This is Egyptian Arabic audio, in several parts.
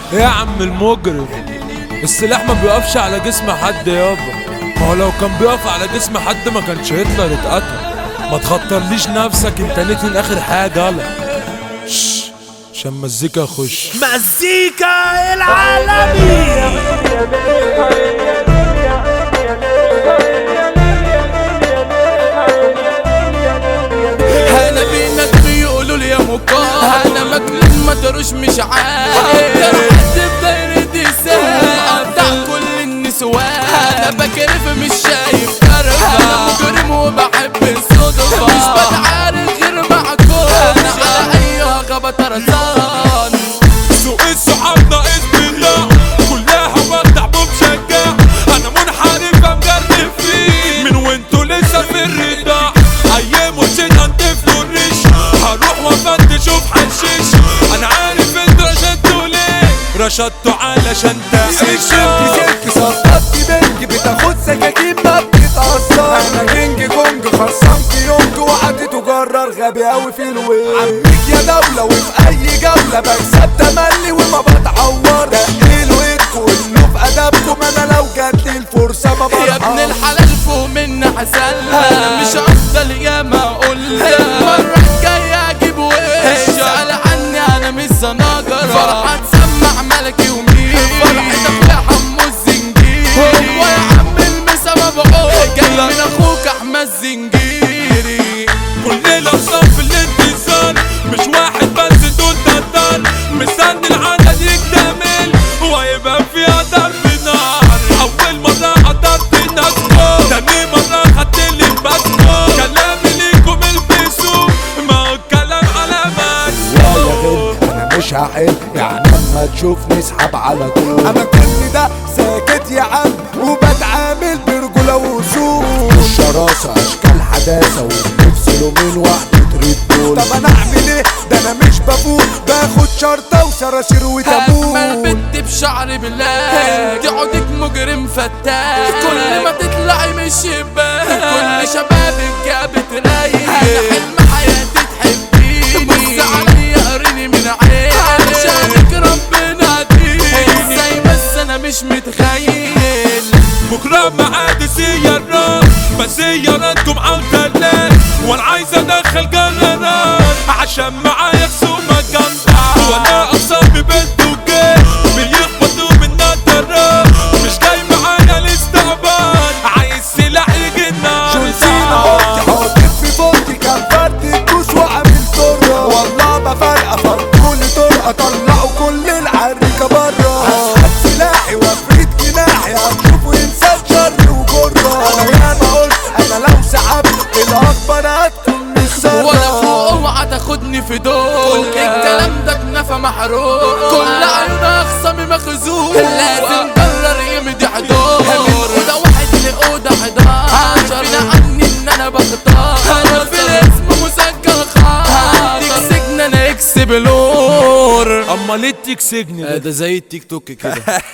ايه يا عم المجرم السلاح ما بيقفش على جسم حد يابا ما هو لو كان بيقف على جسم حد ما كانش هتلر اتقتل ما تخطرليش نفسك انت نتن اخر حاجه يلا شش، عشان مزيكا يخش مزيكا العالمي انا بينك بيقولوا لي يا مقام انا مجنون ما تروش مش عارف اكتر حد في دايرتي ساعة بتاع كل النسوان انا بكرف مش شايف كرفة انا مجرم وبحب الصدفة مش بتعارك غير معكم انا على اي غابة طرزان سوق الصحاب ناقص بالله كلها مقطع بمشجع انا منحرف مجرب فيه من وانتوا لسه في الرضا ايام وشيت هنطفلوا الريش هروح وافتش وبحشش انا عارف انتوا رشدتوا ليه رشدتوا علشان سكت تعيشوا سلك سقطت بنج بتاخد سكاكين ما بتتأثر انا كينج كونج خصمت يونج وقعدت تجرر غبي اوي في الويل عمك يا دولة وفي اي جولة بكسب تملي وما بتعور دقيلوا ايدكوا كله في ادبكم انا لو جاتلي الفرصة ما يا ابن برحم الحلال فوق منا حسنا انا مش افضل يا ما قلت المرة الجاية اجيب وش قال عني انا مش زناجرة فرحة تسمع ملكي ومين فرحة اخويا حمو الزنجيري هو يا عم المسا ما بقول جاي من اخوك احمد زنجيري كل الاقسام في الانتظار مش واحد بس دول تتار مستني العدد يكتمل وهيبقى فيها ضرب نار اول مرة حضرت الناس فوق تاني مرة خدت اللي بسمه كلامي ليكم البسوا ما هو الكلام على يا يا غل انا مش هحل يعني اما تشوفني اسحب على طول انا كل ده ساكت يا عم وبتعامل برجولة وصول الشراسة اشكال حداثة وبنفصلوا من واحدة ريد بول طب انا اعمل ايه ده انا مش بفوق باخد شرطة وشراشير اجمل وتابوت بنت بشعر بالله دي عودك مجرم فتاك كل ما تطلعي من الشباك كل شبابك جابت رايق انا حلم حياتي تحبيني بص عليا قريني من عيني علشانك ربنا هديني ازاي بس انا مش متخيل بكرة معادي سيارات بس سياراتكم عالتلات وانا عايز ادخل جرارات عشان معايا خصومة جامدة وانا اقسامي بنت وجيش بيخبطوا من نضارات مش جاي معايا الاستعباد عايز سلاح يجي النار جونسينا قلت حاطط في بوتي كان فرد الدوس وعامل طرة والله ما فارقة فرقوني طرقة طلعوا كل العريكة برا هسحب سلاحي وافرد جناحي هتشوفوا انسان شر وجرة انا ياما قلت انا لو سحبت الاكبر هتكون مش وانا فوق سرة اوعى تاخدني في دول الكلام ده بنفى محروق كل عيون اخصامي مخزون لازم قرر يمدي حضور وده واحد لأوضة 11 فينا عني ان انا بختار انا في الاسم مسجل خاص هديك سجن انا اكس بلور اما ليه تكسجني ده ده زي التيك توك كده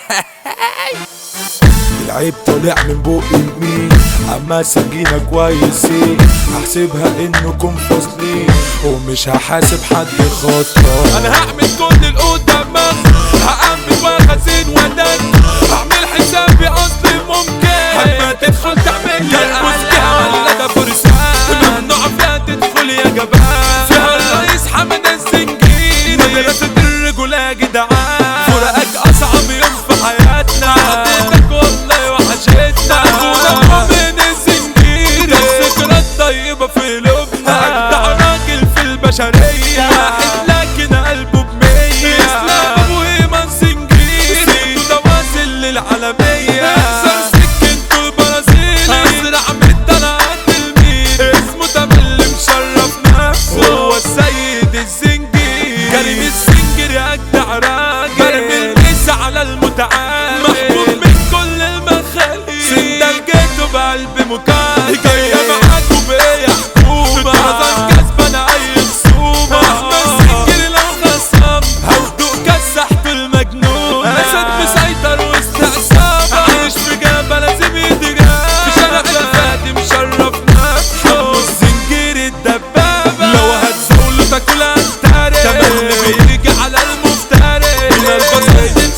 العيب طالع من بق مين اما سجينة كويسين هحسبها انكم فاصلين ومش هحاسب حد خطة انا هعمل كل القدامات هأمن واخزن ودن هعمل حسابي اصلي ممكن هما تدخل تعمل لي المسكة ولا ده فرسان ممنوع فيها تدخل يا جبان فيها الرئيس حمد الزنجيري مدرسة الرجولة يا جدعان فراقك اصعب يوم في حياتنا حبيتك والله وحشتنا اخونا مؤمن الزنجيري ده الذكرى الطيبة في قلوبنا اجدع راجل في البشرية واحد لكن قلبه بمية اسلام ابو ايمان زنجيري سيدو ده واصل للعالمية احسن سكنته البرازيلي ازرع من طلعت الميل اسمه تملي مشرف نفسه هو السيد الزنجيري كريم الزنجيري اجدع راجل مرمي الميس على المتعامل محبوب من كل المخاليق سندجته بقلب مكان جاية معاكوا بإيه يا حكومة بتعظم كسبان أي خصومة أحمد سجل لو خصم هودوق كسحت المجنون أسد مسيطر وسط عصابة عايش في جنبه لازم يتجاب في شارع الفادي مشرف نفسه حمو الزنجير الدبابة لو هتزول تاكل هتتارك تملي بيجي على المفترق من البسيط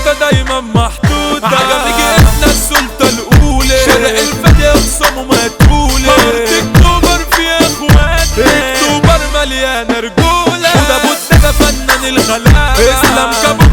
الخريطة دايما محطوطة عجبني جبنا السلطة الأولى شارع الفدي أقسامه مقتولة أرض أكتوبر فيها إخواتي أكتوبر مليانة رجولة وده بود ده فنان الغلابة اسلام كابو